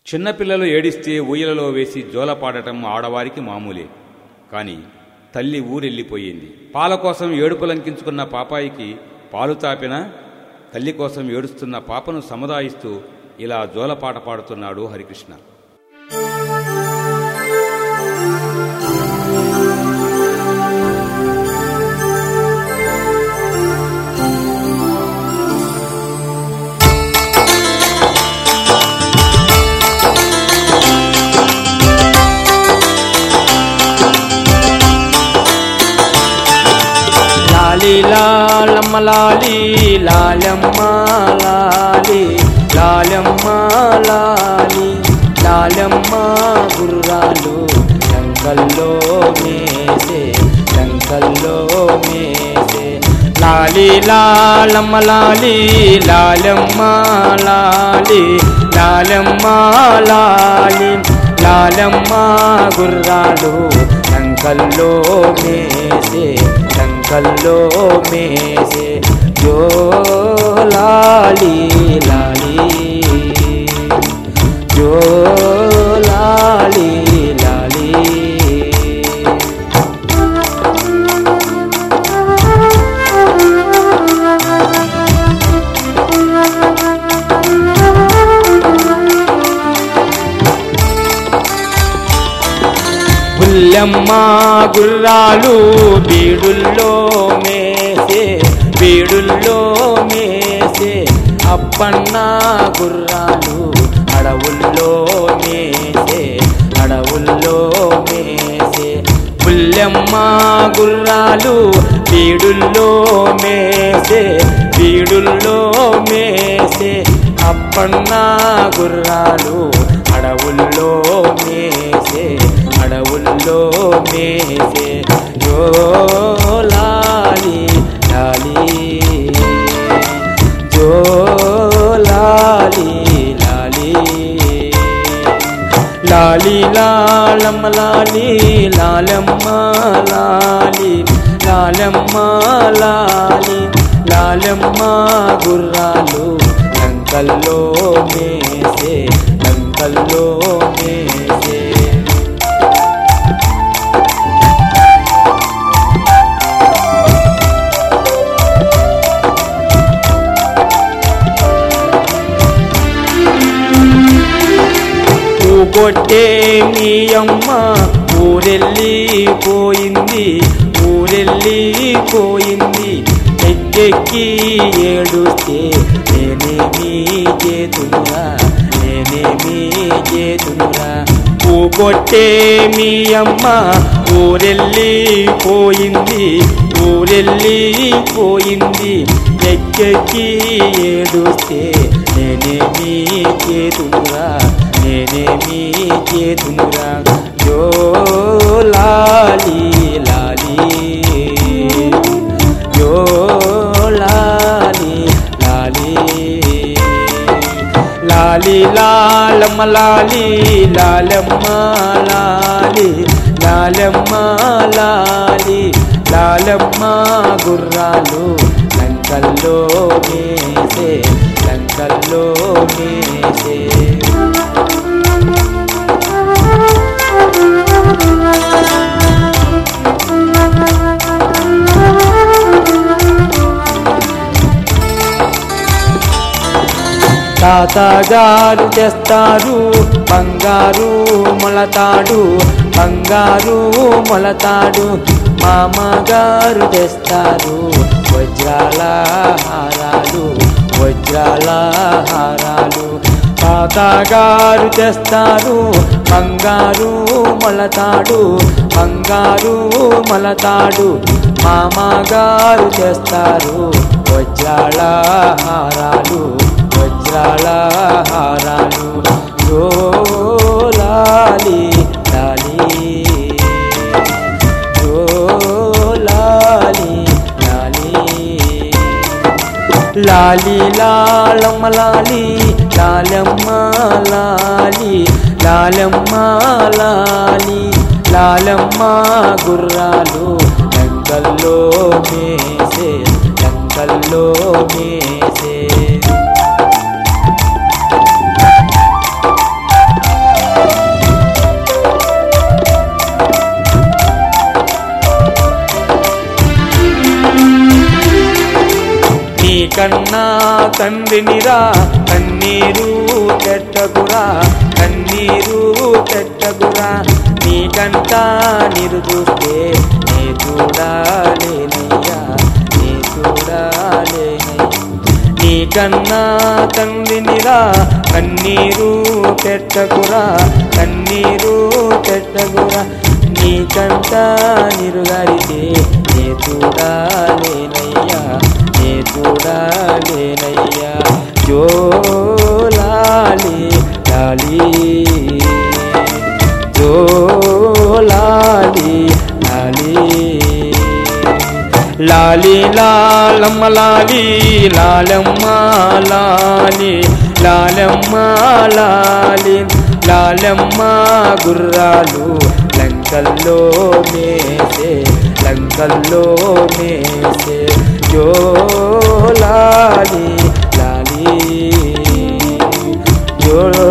చిన్నపిల్లలు ఏడిస్తే ఊయలలో వేసి జోలపాడటం ఆడవారికి మామూలే కాని తల్లి ఊరెళ్ళిపోయింది పాల కోసం ఏడుపులంకించుకున్న పాపాయికి పాలు తాపిన తల్లి కోసం ఏడుస్తున్న పాపను సముదాయిస్తూ ఇలా జోలపాట పాడుతున్నాడు హరికృష్ణ లాలి లాలమ్మ లాలి లాలమ్మ లాలి లాలమ్మ లాలి లాలమ్మ గుర్రాలు లంకల్లో మేసే లంకల్లో మేసే లాలి లాలమ్మ లాలి లాలమ్మ లాలి లాలమ్మ లాలి లాలమ్మ గుర్రాలు లంకల్లో మేసే లంకల్లో మేసే జో లాలి లాలి జో లాలి లాలి బుల్లమ్మ గుర్రాలు బీడుల్లో మేసే బీడుల్లో మేసే అప్పన్న గుర్రాలు అడవుల్లో మేసే అడవుల్లో మేసే బుల్లెమ్మ గుర్రాలు బీడుల్లో మేసే బీడుల్లో మేసే అప్పన్న గుర్రాలు అడవుల్లో మేసే అడవుల్లో మేసే జో లాలి లాలి జో లాలి లాలి లాలి లాలమ్మ లాలి లాలమ్మ లాలి లాలమ్మ లాలి లాలమ్మ గుర్రాలు లంకల్లో మేసే లంకల్లో మేసే కొట్టే మీ అమ్మ ఊరెళ్ళి పోయింది ఊరెళ్ళి పోయింది ఎక్కెక్కి ఏడుస్తే నేనేమి చేతునురా నేనేమి చేతునురా కొట్టే మీ అమ్మ ఊరెళ్ళి పోయింది ఊరెళ్ళి పోయింది ఎక్కెక్కి ఏడుస్తే నేనేమి చేతునురా నేనేమి చేతునురా జో లాలి లాలి జో లాలి లాలి లాలి లాలమ్మ లాలి లాలమ్మ లాలి లాలమ్మ లాలి లాలమ్మ గుర్రాలు లంకల్లో మేసే లంకల్లో మేసే తాతగారు తెస్తారు బంగారు మొలతాడు బంగారు మొలతాడు మామగారు తెస్తారు వజ్రాల హారాలు వజ్రాల హారాలు తాతగారు తెస్తారు బంగారు మొలతాడు బంగారు మొలతాడు మామగారు తెస్తారు వజ్రాల హారాలు వజ్రాల హారాలు జో లాలి లాలి జో లాలి లాలి లాలి లాలమ్మ లాలి లాలమ్మ లాలి లాలమ్మ లాలి లాలమ్మ గుర్రాలు లంకల్లో మేసే లంకల్లో మేసే తండ్రినిరా కన్నీరు పెట్టకురా కన్నీరు పెట్టకురా నీకంటా నీరు చూస్తే నే చూడాలేనయ్యా నే చూడాలేనయ్యా నీకన్నా తండ్రినిరా కన్నీరు పెట్టకురా కన్నీరు పెట్టకురా నీకంటా నిరుగారితే నే చూడాలేనయ్యా నే చూడాలేనయ్యా జోలాలి లాలి జోలాలి లాలి లాలి లాలమ్మ లాలి లాలమ్మ లాలి లాలమ్మ లాలి లాలమ్మ గుర్రాలు లంకల్లో మేసే లంకల్లో మేసే జో లాలి లాలి జో